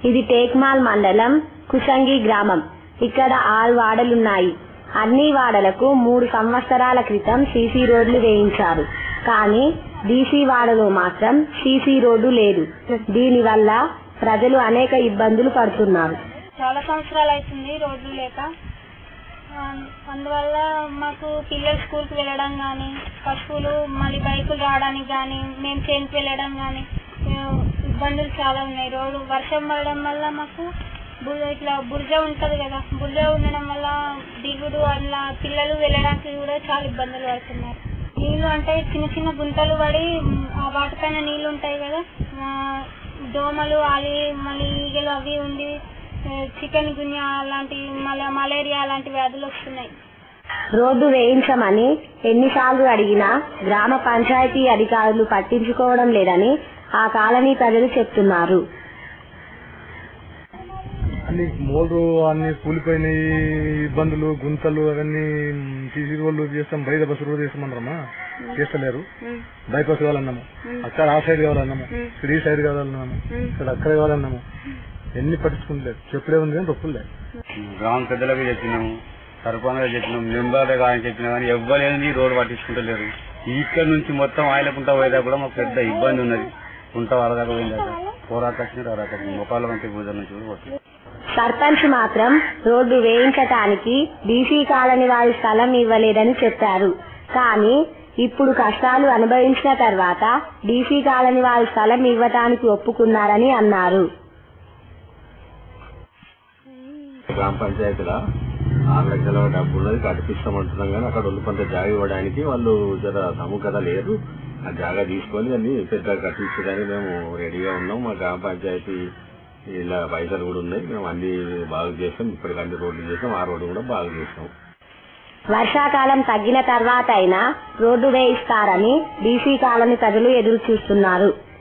ఇది టేక్మాల్ మండలం కుషంగి గ్రామం ఇక్కడ ఆరు వాడలున్నాయి అన్ని వాడలకు మూడు సంవత్సరాల క్రితం సీసీ రోడ్లు వేయించారు కానీ డీసీ వాడలో మాత్రం సీసీ రోడ్డు లేదు దీనివల్ల ప్రజలు అనేక ఇబ్బందులు పడుతున్నారు చాలా సంవత్సరాలు అవుతుంది రోడ్లు లేక ఆ, అందువల్ల మాకు పిల్లలు స్కూల్కి వెళ్ళడం కానీ పశువులు మళ్ళీ బైకులు రావడానికి కానీ మేము చేనుకి వెళ్ళడం కానీ ఇబ్బందులు చాలా ఉన్నాయి రోడ్డు వర్షం పడడం వల్ల మాకు బురద ఇట్లా బురద ఉంటది కదా బురద ఉండడం వల్ల దిగుడు అట్లా పిల్లలు వెళ్ళడానికి కూడా చాలా ఇబ్బందులు పడుతున్నారు నీళ్లు అంటే చిన్న చిన్న గుంతలు పడి మ్, ఆ వాటిపైన నీళ్లు ఉంటాయి కదా ఆ, దోమలు అవి మళ్ళీ ఈగలు అవి ఉండి చికెన్ గున్యా అలాంటి మళ్ళీ మలేరియా అలాంటి వ్యాధులు వస్తున్నాయి రోడ్డు వేయించమని ఎన్నిసార్లు అడిగినా గ్రామ పంచాయతీ అధికారులు పట్టించుకోవడం లేదని ఆ కాలనీ ప్రజలు చెప్తున్నారు అన్ని మోళ్ళు అన్ని కూలిపోయినాయి ఇబ్బందులు గుంతలు అవన్నీ సీసీ రోడ్లు చేస్తాం బయట బస్సు రోడ్డు చేస్తామన్నారమ్మా చేస్తలేరు బైపాస్ కావాలన్నాము అక్కడ ఆ సైడ్ కావాలన్నాము ఇక్కడ ఈ సైడ్ కావాలన్నాము ఇక్కడ అక్కడ కావాలన్నాము ఎన్ని పట్టించుకుంటలేదు చెప్పుడే ఉంది కానీ రొప్పులు లేదు గ్రామ పెద్దలకు చెప్పినాము సర్పంచ్ చెప్పినాం మెంబర్లు కానీ చెప్పినా కానీ ఎవ్వలేదు రోడ్డు పట్టించుకుంటలేరు ఇక్కడ నుంచి మొత్తం ఆయలకుంటా పోయేదా కూడా మాకు పెద్ద ఇబ్బంది ఉన్నది కుంట వరదాకా పోయిందా పోరాక వచ్చినట్టు వరదాకా ముఖాల వంటి భూజల నుంచి కూడా పోతుంది సర్పంచ్ మాత్రం రోడ్డు వేయించటానికి డీసీ కాలనీ వారి స్థలం ఇవ్వలేదని చెప్పారు కానీ ఇప్పుడు కష్టాలు అనుభవించిన తర్వాత డీసీ కాలనీ వారి స్థలం ఇవ్వటానికి ఒప్పుకున్నారని అన్నారు గ్రామ పంచాయతీలో ఆరు లక్షల డబ్బు ఉన్నది కట్టిస్తామంటున్నాం కానీ అక్కడ ఒళ్ళు కొంత జాగా ఇవ్వడానికి వాళ్ళు జర సముఖత లేరు ఆ జాగా తీసుకొని దాన్ని పెద్ద కట్టించడానికి మేము రెడీగా ఉన్నాం మా గ్రామ పంచాయతీ ఇలా పైసలు కూడా ఉన్నాయి మేము అన్ని బాగు చేస్తాం ఇప్పటికి అన్ని రోడ్లు చేస్తాం ఆ రోడ్డు కూడా బాగు చేస్తాం వర్షాకాలం తగ్గిన తర్వాత అయినా రోడ్డు వేయిస్తారని డీసీ కాలనీ ప్రజలు ఎదురు చూస్తున్నారు